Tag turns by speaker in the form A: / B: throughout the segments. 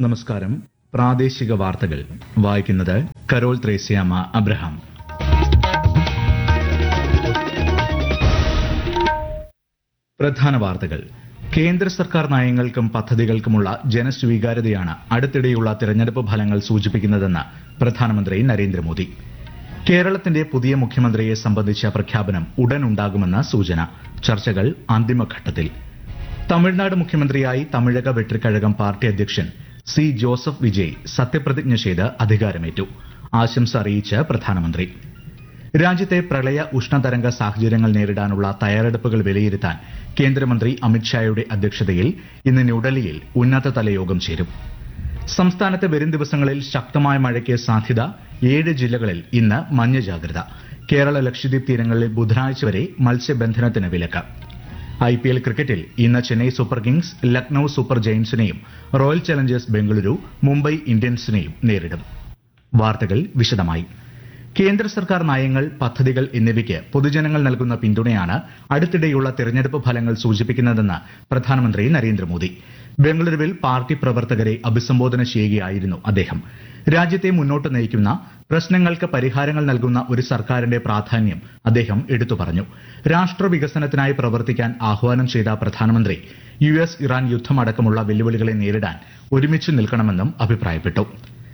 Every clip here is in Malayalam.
A: നമസ്കാരം പ്രാദേശിക വാർത്തകൾ വായിക്കുന്നത് കരോൾ ത്രേസ്യാമ അബ്രഹാം പ്രധാന വാർത്തകൾ കേന്ദ്ര സർക്കാർ നയങ്ങൾക്കും പദ്ധതികൾക്കുമുള്ള ജനസ്വീകാര്യതയാണ് അടുത്തിടെയുള്ള തിരഞ്ഞെടുപ്പ് ഫലങ്ങൾ സൂചിപ്പിക്കുന്നതെന്ന് പ്രധാനമന്ത്രി നരേന്ദ്രമോദി കേരളത്തിന്റെ പുതിയ മുഖ്യമന്ത്രിയെ സംബന്ധിച്ച പ്രഖ്യാപനം ഉടൻ ഉണ്ടാകുമെന്ന സൂചന ചർച്ചകൾ അന്തിമഘട്ടത്തിൽ തമിഴ്നാട് മുഖ്യമന്ത്രിയായി തമിഴക വെട്രിക്കഴകം പാർട്ടി അധ്യക്ഷൻ സി ജോസഫ് വിജയ് സത്യപ്രതിജ്ഞ ചെയ്ത് അധികാരമേറ്റു ആശംസ അറിയിച്ച് പ്രധാനമന്ത്രി രാജ്യത്തെ പ്രളയ ഉഷ്ണതരംഗ സാഹചര്യങ്ങൾ നേരിടാനുള്ള തയ്യാറെടുപ്പുകൾ വിലയിരുത്താൻ കേന്ദ്രമന്ത്രി അമിത്ഷായുടെ അധ്യക്ഷതയിൽ ഇന്ന് ന്യൂഡൽഹിയിൽ ഉന്നതതല യോഗം ചേരും സംസ്ഥാനത്ത് വരും ദിവസങ്ങളിൽ ശക്തമായ മഴയ്ക്ക് സാധ്യത ഏഴ് ജില്ലകളിൽ ഇന്ന് മഞ്ഞ ജാഗ്രത കേരള ലക്ഷദ്വീപ് തീരങ്ങളിൽ ബുധനാഴ്ച വരെ മത്സ്യബന്ധനത്തിന് വിലക്ക് ഐ പി എൽ ക്രിക്കറ്റിൽ ഇന്ന് Chennai Super Kings Lucknow Super ജയൻസിനെയും റോയൽ ചലഞ്ചേഴ്സ് ബംഗളൂരു മുംബൈ ഇന്ത്യൻസിനെയും നേരിടും വാർത്തകൾ വിശദമായി കേന്ദ്ര സർക്കാർ നയങ്ങൾ പദ്ധതികൾ എന്നിവയ്ക്ക് പൊതുജനങ്ങൾ നൽകുന്ന പിന്തുണയാണ് അടുത്തിടെയുള്ള തിരഞ്ഞെടുപ്പ് ഫലങ്ങൾ സൂചിപ്പിക്കുന്നതെന്ന് പ്രധാനമന്ത്രി നരേന്ദ്രമോദി ബംഗളൂരുവിൽ പാർട്ടി പ്രവർത്തകരെ അഭിസംബോധന ചെയ്യുകയായിരുന്നു അദ്ദേഹം രാജ്യത്തെ മുന്നോട്ട് നയിക്കുന്ന പ്രശ്നങ്ങൾക്ക് പരിഹാരങ്ങൾ നൽകുന്ന ഒരു സർക്കാരിന്റെ പ്രാധാന്യം അദ്ദേഹം എടുത്തു പറഞ്ഞു രാഷ്ട്ര വികസനത്തിനായി പ്രവർത്തിക്കാൻ ആഹ്വാനം ചെയ്ത പ്രധാനമന്ത്രി യു എസ് ഇറാൻ യുദ്ധമടക്കമുള്ള വെല്ലുവിളികളെ നേരിടാൻ ഒരുമിച്ച് നിൽക്കണമെന്നും അഭിപ്രായപ്പെട്ടു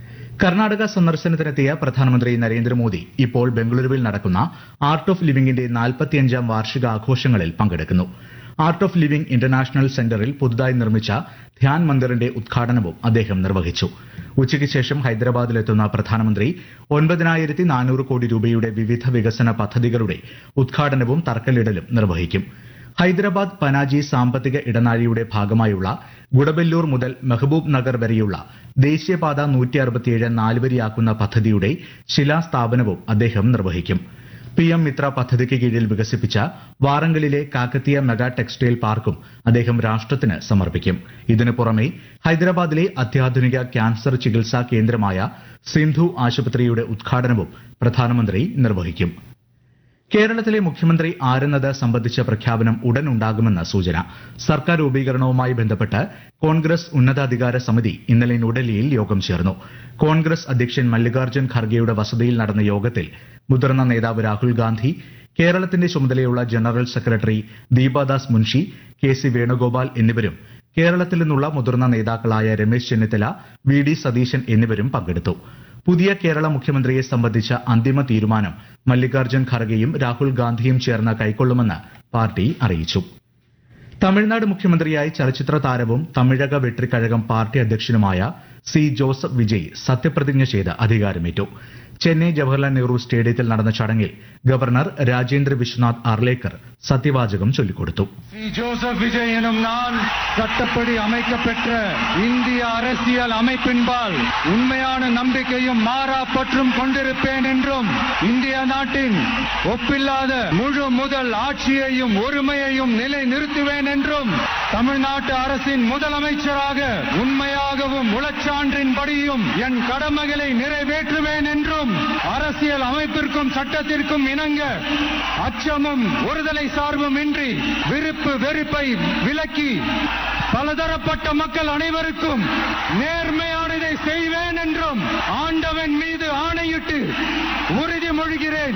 A: കർണാടക സന്ദർശനത്തിനെത്തിയ പ്രധാനമന്ത്രി നരേന്ദ്രമോദി ഇപ്പോൾ ബംഗളൂരുവിൽ നടക്കുന്ന ആർട്ട് ഓഫ് ലിവിംഗിന്റെ നാൽപ്പത്തിയഞ്ചാം വാർഷിക ആഘോഷങ്ങളിൽ പങ്കെടുക്കുന്നു ആർട്ട് ഓഫ് ലിവിംഗ് ഇന്റർനാഷണൽ സെന്ററിൽ പുതുതായി നിർമ്മിച്ച ധ്യാൻ മന്ദിറിന്റെ ഉദ്ഘാടനവും അദ്ദേഹം നിർവഹിച്ചു ഉച്ചയ്ക്ക് ശേഷം ഹൈദരാബാദിലെത്തുന്ന പ്രധാനമന്ത്രി ഒൻപതിനായിരത്തി നാനൂറ് കോടി രൂപയുടെ വിവിധ വികസന പദ്ധതികളുടെ ഉദ്ഘാടനവും തറക്കല്ലിടലും നിർവഹിക്കും ഹൈദരാബാദ് പനാജി സാമ്പത്തിക ഇടനാഴിയുടെ ഭാഗമായുള്ള ഗുഡബെല്ലൂർ മുതൽ മെഹബൂബ് നഗർ വരെയുള്ള ദേശീയപാത നൂറ്റി അറുപത്തിയേഴ് നാലുവരിയാക്കുന്ന പദ്ധതിയുടെ ശിലാസ്ഥാപനവും അദ്ദേഹം നിർവഹിക്കും പി എം മിത്ര പദ്ധതിക്ക് കീഴിൽ വികസിപ്പിച്ച വാറങ്കലിലെ കാക്കത്തിയ മെഗാ ടെക്സ്റ്റൈൽ പാർക്കും അദ്ദേഹം രാഷ്ട്രത്തിന് സമർപ്പിക്കും ഇതിനു പുറമെ ഹൈദരാബാദിലെ അത്യാധുനിക ക്യാൻസർ ചികിത്സാ കേന്ദ്രമായ സിന്ധു ആശുപത്രിയുടെ ഉദ്ഘാടനവും പ്രധാനമന്ത്രി നിർവഹിക്കും കേരളത്തിലെ മുഖ്യമന്ത്രി ആരെന്നത് സംബന്ധിച്ച പ്രഖ്യാപനം ഉടൻ ഉണ്ടാകുമെന്ന സൂചന സർക്കാർ രൂപീകരണവുമായി ബന്ധപ്പെട്ട് കോൺഗ്രസ് ഉന്നതാധികാര സമിതി ഇന്നലെ ന്യൂഡൽഹിയിൽ യോഗം ചേർന്നു കോൺഗ്രസ് അധ്യക്ഷൻ മല്ലികാർജ്ജുൻ ഖർഗെയുടെ വസതിയിൽ നടന്ന യോഗത്തിൽ മുതിർന്ന നേതാവ് രാഹുൽ ഗാന്ധി കേരളത്തിന്റെ ചുമതലയുള്ള general secretary Deepadas Munshi K C Venugopal എന്നിവരും കേരളത്തിൽ നിന്നുള്ള മുതിർന്ന നേതാക്കളായ രമേശ് ചെന്നിത്തല വി ഡി സതീശൻ എന്നിവരും പങ്കെടുത്തു പുതിയ കേരള മുഖ്യമന്ത്രിയെ സംബന്ധിച്ച അന്തിമ തീരുമാനം മല്ലികാർജ്ജുൻ ഖർഗെയും രാഹുൽ ഗാന്ധിയും ചേർന്ന് കൈക്കൊള്ളുമെന്ന് പാർട്ടി അറിയിച്ചു തമിഴ്നാട് മുഖ്യമന്ത്രിയായി ചലച്ചിത്ര താരവും തമിഴക വെട്രിക്കഴകം പാർട്ടി അധ്യക്ഷനുമായ സി ജോസഫ് വിജയ് സത്യപ്രതിജ്ഞ ചെയ്ത് അധികാരമേറ്റു ചെന്നൈ ജവഹർലാൽ നെഹ്റു സ്റ്റേഡിയത്തിൽ നടന്ന ചടങ്ങിൽ ഗവർണർ രാജേന്ദ്ര വിശ്വനാഥ് അർലേക്കർ சத்தியவாஜகம் சொல்லிக் கொடுத்து
B: சி ஜோசப் விஜய் எனும் நான் சட்டப்படி அமைக்கப்பெற்ற இந்திய அரசியல் அமைப்பின்பால் உண்மையான நம்பிக்கையும் மாறா பற்றும் கொண்டிருப்பேன் என்றும் இந்திய நாட்டின் ஒப்பில்லாத முழு முதல் ஆட்சியையும் ஒருமையையும் நிலை நிறுத்துவேன் என்றும் தமிழ்நாட்டு அரசின் முதலமைச்சராக உண்மையாகவும் உளச்சான்றின்படியும் என் கடமைகளை நிறைவேற்றுவேன் என்றும் அரசியல் அமைப்பிற்கும் சட்டத்திற்கும் இணங்க அச்சமும் ஒருதலை சார்பும் இன்றி விருப்பு வெறுப்பை விலக்கி பலதரப்பட்ட மக்கள் அனைவருக்கும் நேர்மையானதை செய்வேன் என்றும் ஆண்டவன் மீது ஆணையிட்டு உறுதிமொழிகிறேன்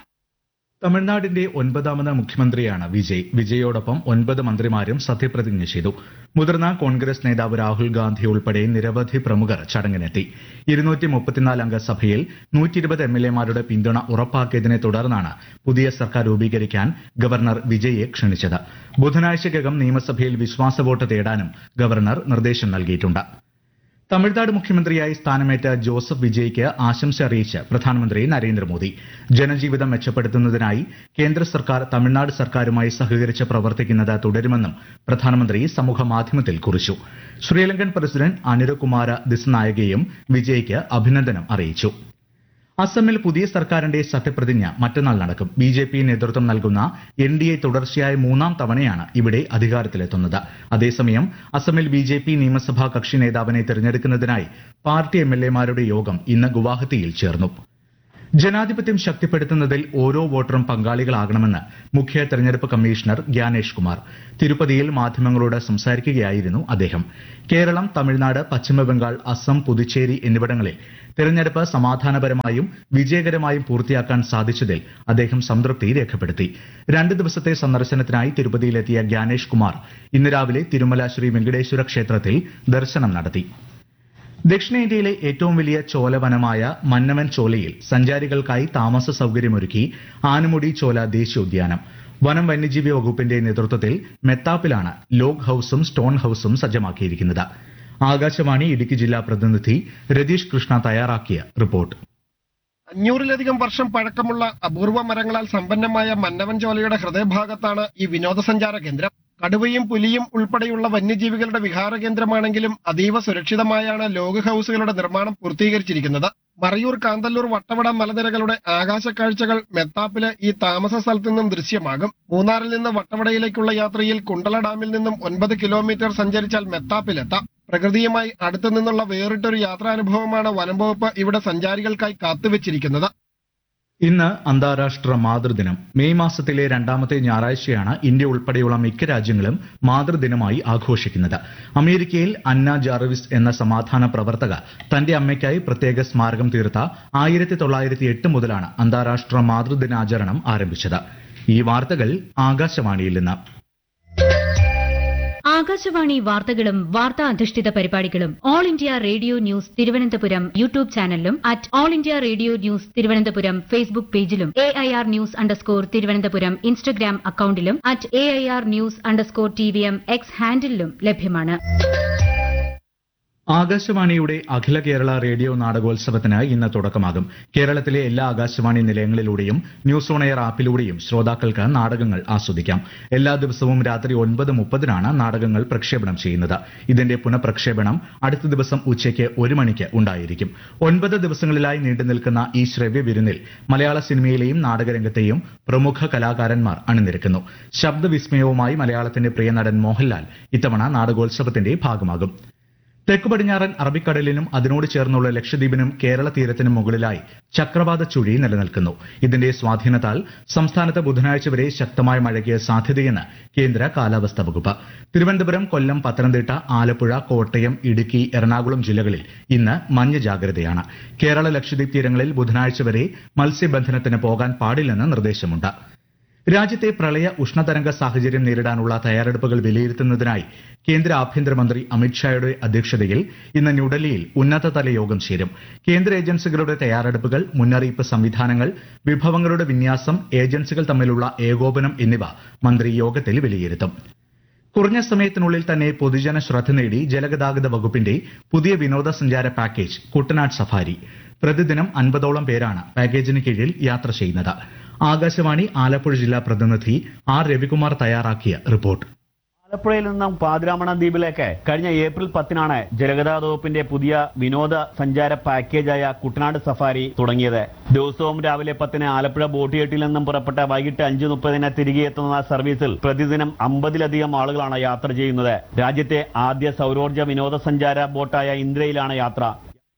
A: തമിഴ്നാടിന്റെ ഒൻപതാമത് മുഖ്യമന്ത്രിയാണ് വിജയ് വിജയോടൊപ്പം ഒൻപത് മന്ത്രിമാരും സത്യപ്രതിജ്ഞ ചെയ്തു മുതിർന്ന കോൺഗ്രസ് നേതാവ് രാഹുൽ ഗാന്ധി ഉൾപ്പെടെ നിരവധി പ്രമുഖർ ചടങ്ങിനെത്തി ഇരുന്നൂറ്റി മുപ്പത്തിനാല് അംഗ സഭയിൽ നൂറ്റി ഇരുപത് എം എൽ എമാരുടെ പിന്തുണ ഉറപ്പാക്കിയതിനെ തുടർന്നാണ് പുതിയ സർക്കാർ രൂപീകരിക്കാൻ ഗവർണർ വിജയെ ക്ഷണിച്ചത് ബുധനാഴ്ചയ്ക്കകം നിയമസഭയിൽ വിശ്വാസ വോട്ട് തേടാനും ഗവർണർ നിർദ്ദേശം നൽകിയിട്ടുണ്ട് തമിഴ്നാട് മുഖ്യമന്ത്രിയായി സ്ഥാനമേറ്റ ജോസഫ് വിജയ്ക്ക് ആശംസ അറിയിച്ച് പ്രധാനമന്ത്രി നരേന്ദ്രമോദി ജനജീവിതം മെച്ചപ്പെടുത്തുന്നതിനായി കേന്ദ്ര സർക്കാർ തമിഴ്നാട് സർക്കാരുമായി സഹകരിച്ച് പ്രവർത്തിക്കുന്നത് തുടരുമെന്നും പ്രധാനമന്ത്രി സമൂഹമാധ്യമത്തിൽ കുറിച്ചു ശ്രീലങ്കൻ പ്രസിഡന്റ് അനുരകുമാര ദിസ്നായകയും വിജയ്ക്ക് അഭിനന്ദനം അറിയിച്ചു അസമിൽ പുതിയ സർക്കാരിന്റെ സത്യപ്രതിജ്ഞ മറ്റന്നാൾ നടക്കും ബി ജെ പി നേതൃത്വം നൽകുന്ന എൻ ഡി എ തുടർച്ചയായ മൂന്നാം തവണയാണ് ഇവിടെ അധികാരത്തിലെത്തുന്നത് അതേസമയം അസമിൽ ബി ജെ പി നിയമസഭാ കക്ഷി നേതാവിനെ തെരഞ്ഞെടുക്കുന്നതിനായി പാർട്ടി എം എൽ എമാരുടെ യോഗം ഇന്ന് ഗുവാഹത്തിയിൽ ചേർന്നു ജനാധിപത്യം ശക്തിപ്പെടുത്തുന്നതിൽ ഓരോ വോട്ടറും പങ്കാളികളാകണമെന്ന് മുഖ്യ തെരഞ്ഞെടുപ്പ് കമ്മീഷണർ ഗ്യാനേഷ് കുമാർ തിരുപ്പതിയിൽ മാധ്യമങ്ങളോട് സംസാരിക്കുകയായിരുന്നു അദ്ദേഹം കേരളം തമിഴ്നാട് പശ്ചിമബംഗാൾ അസം പുതുച്ചേരി എന്നിവിടങ്ങളിൽ തെരഞ്ഞെടുപ്പ് സമാധാനപരമായും വിജയകരമായും പൂർത്തിയാക്കാൻ സാധിച്ചതിൽ അദ്ദേഹം സംതൃപ്തി രേഖപ്പെടുത്തി രണ്ട് ദിവസത്തെ സന്ദർശനത്തിനായി തിരുപ്പതിയിലെത്തിയ ഗ്യാനേഷ് കുമാർ ഇന്ന് രാവിലെ തിരുമല ശ്രീ വെങ്കടേശ്വര ക്ഷേത്രത്തിൽ ദർശനം നടത്തി ദക്ഷിണേന്ത്യയിലെ ഏറ്റവും വലിയ ചോലവനമായ മന്നവൻ ചോലയിൽ സഞ്ചാരികൾക്കായി താമസ സൌകര്യമൊരുക്കി ആനമുടി ചോല ദേശീയോദ്യാനം വനം വന്യജീവി വകുപ്പിന്റെ നേതൃത്വത്തിൽ മെത്താപ്പിലാണ് ലോഗ് ഹൌസും സ്റ്റോൺ ഹൌസും സജ്ജമാക്കിയിരിക്കുന്നത് ആകാശവാണി ഇടുക്കി ജില്ലാ പ്രതിനിധി രതീഷ് കൃഷ്ണ തയ്യാറാക്കിയ റിപ്പോർട്ട്
C: അഞ്ഞൂറിലധികം വർഷം പഴക്കമുള്ള അപൂർവ മരങ്ങളാൽ സമ്പന്നമായ മന്നവൻ ചോലയുടെ ഹൃദയഭാഗത്താണ് ഈ വിനോദസഞ്ചാര കേന്ദ്രം കടുവയും പുലിയും ഉൾപ്പെടെയുള്ള വന്യജീവികളുടെ വിഹാര കേന്ദ്രമാണെങ്കിലും അതീവ സുരക്ഷിതമായാണ് ലോഗ് ഹൌസുകളുടെ നിർമ്മാണം പൂർത്തീകരിച്ചിരിക്കുന്നത് മറയൂർ കാന്തല്ലൂർ വട്ടവട മലനിരകളുടെ ആകാശ കാഴ്ചകൾ മെത്താപ്പിലെ ഈ താമസ സ്ഥലത്തു നിന്നും ദൃശ്യമാകും മൂന്നാറിൽ നിന്ന് വട്ടവടയിലേക്കുള്ള യാത്രയിൽ കുണ്ടള ഡാമിൽ നിന്നും ഒൻപത് കിലോമീറ്റർ സഞ്ചരിച്ചാൽ മെത്താപ്പിലെത്താം പ്രകൃതിയുമായി അടുത്തു നിന്നുള്ള വേറിട്ടൊരു യാത്രാനുഭവമാണ് വനം വകുപ്പ് ഇവിടെ സഞ്ചാരികൾക്കായി കാത്തുവച്ചിരിക്കുന്നത്
A: ഇന്ന് അന്താരാഷ്ട്ര മാതൃദിനം മെയ് മാസത്തിലെ രണ്ടാമത്തെ ഞായറാഴ്ചയാണ് ഇന്ത്യ ഉൾപ്പെടെയുള്ള മിക്ക രാജ്യങ്ങളും മാതൃദിനമായി ആഘോഷിക്കുന്നത് അമേരിക്കയിൽ അന്ന ജാർവിസ് എന്ന സമാധാന പ്രവർത്തക തന്റെ അമ്മയ്ക്കായി പ്രത്യേക സ്മാരകം തീർത്ത ആയിരത്തി തൊള്ളായിരത്തി എട്ട് മുതലാണ് അന്താരാഷ്ട്ര മാതൃദിനാചരണം ആരംഭിച്ചത് ഈ വാർത്തകൾ ആകാശവാണിയിൽ നിന്ന്
D: ആകാശവാണി വാർത്തകളും വാർത്താ അധിഷ്ഠിത പരിപാടികളും All India Radio news Thiruvananthapuram YouTube ചാനലിലും at All India Radio news Thiruvananthapuram Facebook പേജിലും A I R news underscore Thiruvananthapuram Instagram അക്കൌണ്ടിലും at A I R news underscore T V M X ഹാൻഡിലും ലഭ്യമാണ്
A: ആകാശവാണിയുടെ അഖില കേരള റേഡിയോ നാടകോത്സവത്തിന് ഇന്ന് തുടക്കമാകും കേരളത്തിലെ എല്ലാ ആകാശവാണി നിലയങ്ങളിലൂടെയും ന്യൂസ് ഓൺ എയർ ആപ്പിലൂടെയും ശ്രോതാക്കൾക്ക് നാടകങ്ങൾ ആസ്വദിക്കാം എല്ലാ ദിവസവും രാത്രി ഒൻപത് മുപ്പതിനാണ് നാടകങ്ങൾ പ്രക്ഷേപണം ചെയ്യുന്നത് ഇതിന്റെ പുനഃപ്രക്ഷേപണം അടുത്ത ദിവസം ഉച്ചയ്ക്ക് ഒരു മണിക്ക് ഉണ്ടായിരിക്കും ഒൻപത് ദിവസങ്ങളിലായി നീണ്ടു നിൽക്കുന്ന ഈ ശ്രവ്യ വിരുന്നിൽ മലയാള സിനിമയിലെയും നാടകരംഗത്തെയും പ്രമുഖ കലാകാരന്മാർ അണിനിരക്കുന്നു ശബ്ദവിസ്മയവുമായി മലയാളത്തിന്റെ പ്രിയ നടൻ മോഹൻലാൽ ഇത്തവണ നാടകോത്സവത്തിന്റെ ഭാഗമാകും തെക്ക് പടിഞ്ഞാറൻ അറബിക്കടലിനും അതിനോട് ചേർന്നുള്ള ലക്ഷദ്വീപിനും കേരള തീരത്തിനും മുകളിലായി ചക്രവാത ചുഴി നിലനിൽക്കുന്നു ഇതിന്റെ സ്വാധീനത്താൽ സംസ്ഥാനത്ത് ബുധനാഴ്ച വരെ ശക്തമായ മഴയ്ക്ക് സാധ്യതയെന്ന് കേന്ദ്ര കാലാവസ്ഥാ വകുപ്പ് തിരുവനന്തപുരം കൊല്ലം പത്തനംതിട്ട ആലപ്പുഴ കോട്ടയം ഇടുക്കി എറണാകുളം ജില്ലകളിൽ ഇന്ന് മഞ്ഞ ജാഗ്രതയാണ് കേരള ലക്ഷദ്വീപ് തീരങ്ങളിൽ ബുധനാഴ്ച വരെ മത്സ്യബന്ധനത്തിന് പോകാൻ പാടില്ലെന്ന് നിർദ്ദേശമുണ്ട് രാജ്യത്തെ പ്രളയ ഉഷ്ണതരംഗ സാഹചര്യം നേരിടാനുള്ള തയ്യാറെടുപ്പുകൾ വിലയിരുത്തുന്നതിനായി കേന്ദ്ര ആഭ്യന്തരമന്ത്രി അമിത്ഷായുടെ അധ്യക്ഷതയിൽ ഇന്ന് ന്യൂഡൽഹിയിൽ ഉന്നതതല യോഗം ചേരും കേന്ദ്ര ഏജൻസികളുടെ തയ്യാറെടുപ്പുകൾ മുന്നറിയിപ്പ് സംവിധാനങ്ങൾ വിഭവങ്ങളുടെ വിന്യാസം ഏജൻസികൾ തമ്മിലുള്ള ഏകോപനം എന്നിവ മന്ത്രി യോഗത്തിൽ വിലയിരുത്തും കുറഞ്ഞ സമയത്തിനുള്ളിൽ തന്നെ പൊതുജന ശ്രദ്ധ നേടി ജലഗതാഗത വകുപ്പിന്റെ പുതിയ വിനോദസഞ്ചാര പാക്കേജ് കുട്ടനാട് സഫാരി പ്രതിദിനം അൻപതോളം പേരാണ് പാക്കേജിന് കീഴിൽ യാത്ര ചെയ്യുന്നത് ആകാശവാണി ആലപ്പുഴ ജില്ലാ പ്രതിനിധി ആർ രവികുമാർ തയ്യാറാക്കിയ റിപ്പോർട്ട്
E: ആലപ്പുഴയിൽ നിന്നും പാതിരാമണ ദ്വീപിലേക്ക് കഴിഞ്ഞ ഏപ്രിൽ പത്തിനാണ് ജലഗതാഗത വകുപ്പിന്റെ പുതിയ വിനോദ സഞ്ചാര പാക്കേജായ കുട്ടനാട് സഫാരി തുടങ്ങിയത് ദിവസവും രാവിലെ പത്തിന് ആലപ്പുഴ ബോട്ടിയെട്ടിൽ നിന്നും പുറപ്പെട്ട വൈകിട്ട് അഞ്ച് മുപ്പതിന് തിരികെ എത്തുന്ന സർവീസിൽ പ്രതിദിനം അമ്പതിലധികം ആളുകളാണ് യാത്ര ചെയ്യുന്നത് രാജ്യത്തെ ആദ്യ സൗരോർജ്ജ വിനോദസഞ്ചാര ബോട്ടായ ഇന്ദ്രയിലാണ് യാത്ര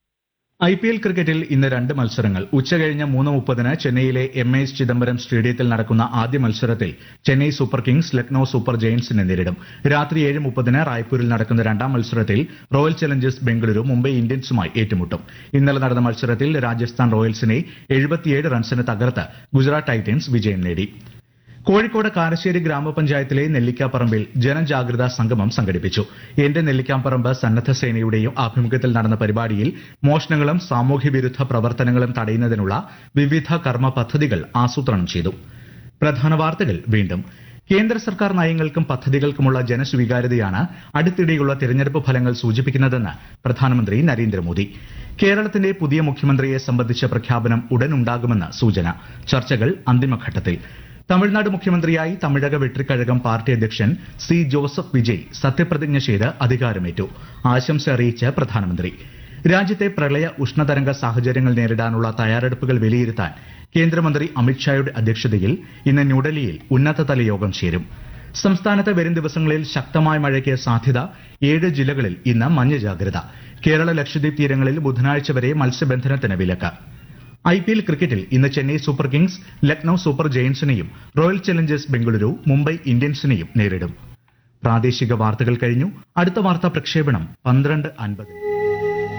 A: ഐ പി എൽ ക്രിക്കറ്റിൽ ഇന്ന് രണ്ട് മത്സരങ്ങൾ ഉച്ചകഴിഞ്ഞ് മൂന്ന് മുപ്പതിന് ചെന്നൈയിലെ എം എ എസ് ചിദംബരം സ്റ്റേഡിയത്തിൽ നടക്കുന്ന ആദ്യ മത്സരത്തിൽ Chennai Super Kings Lucknow Super ജയന്റ്സിനെ നേരിടും രാത്രി ഏഴ് മുപ്പതിന് റായ്പൂരിൽ നടക്കുന്ന രണ്ടാം മത്സരത്തിൽ റോയൽ ചലഞ്ചേഴ്സ് ബംഗളൂരു മുംബൈ ഇന്ത്യൻസുമായി ഏറ്റുമുട്ടും ഇന്നലെ നടന്ന മത്സരത്തിൽ രാജസ്ഥാൻ റോയൽസിനെ എഴുപത്തിയേഴ് റൺസിന് തകർത്ത് ഗുജറാത്ത് ടൈറ്റൻസ് വിജയം നേടി കോഴിക്കോട് കാരശ്ശേരി ഗ്രാമപഞ്ചായത്തിലെ നെല്ലിക്കാപ്പറമ്പിൽ ജനജാഗ്രതാ സംഗമം സംഘടിപ്പിച്ചു എന്റെ നെല്ലിക്കാപ്പറമ്പ് സന്നദ്ധ സേനയുടെയും ആഭിമുഖ്യത്തിൽ നടന്ന പരിപാടിയിൽ മോഷണങ്ങളും സാമൂഹ്യ വിരുദ്ധ പ്രവർത്തനങ്ങളും തടയുന്നതിനുള്ള വിവിധ കർമ്മ പദ്ധതികൾ ആസൂത്രണം ചെയ്തു പ്രധാന വാർത്തകൾ വീണ്ടും കേന്ദ്ര സർക്കാർ നയങ്ങൾക്കും പദ്ധതികൾക്കുമുള്ള ജനസ്വീകാര്യതയാണ് അടുത്തിടെയുള്ള തിരഞ്ഞെടുപ്പ് ഫലങ്ങൾ സൂചിപ്പിക്കുന്നതെന്ന് പ്രധാനമന്ത്രി നരേന്ദ്രമോദി കേരളത്തിന്റെ പുതിയ മുഖ്യമന്ത്രിയെ സംബന്ധിച്ച പ്രഖ്യാപനം ഉടനുണ്ടാകുമെന്ന് സൂചന ചർച്ചകൾ അന്തിമഘട്ടത്തിൽ തമിഴ്നാട് മുഖ്യമന്ത്രിയായി തമിഴക വെട്രിക്കഴകം പാർട്ടി അധ്യക്ഷൻ സി ജോസഫ് വിജയ് സത്യപ്രതിജ്ഞ ചെയ്ത് അധികാരമേറ്റു ആശംസ അറിയിച്ച് പ്രധാനമന്ത്രി രാജ്യത്തെ പ്രളയ ഉഷ്ണതരംഗ സാഹചര്യങ്ങൾ നേരിടാനുള്ള തയ്യാറെടുപ്പുകൾ വിലയിരുത്താൻ കേന്ദ്രമന്ത്രി അമിത്ഷായുടെ അധ്യക്ഷതയിൽ ഇന്ന് ന്യൂഡൽഹിയിൽ ഉന്നതതല യോഗം ചേരും സംസ്ഥാനത്ത് വരും ദിവസങ്ങളിൽ ശക്തമായ മഴയ്ക്ക് സാധ്യത ഏഴ് ജില്ലകളിൽ ഇന്ന് മഞ്ഞ ജാഗ്രത കേരള ലക്ഷദ്വീപ് തീരങ്ങളിൽ ബുധനാഴ്ച വരെ മത്സ്യബന്ധനത്തിന് വിലക്ക് ഐ പി എൽ ക്രിക്കറ്റിൽ ഇന്ന് Chennai Super Kings Lucknow Super ജയൻസിനെയും റോയൽ ചലഞ്ചേഴ്സ് ബംഗളൂരു മുംബൈ ഇന്ത്യൻസിനെയും നേരിടും പ്രാദേശിക വാർത്തകൾ കഴിഞ്ഞു അടുത്ത വാർത്താ പ്രക്ഷേപണം പന്ത്രണ്ട് അൻപതിന്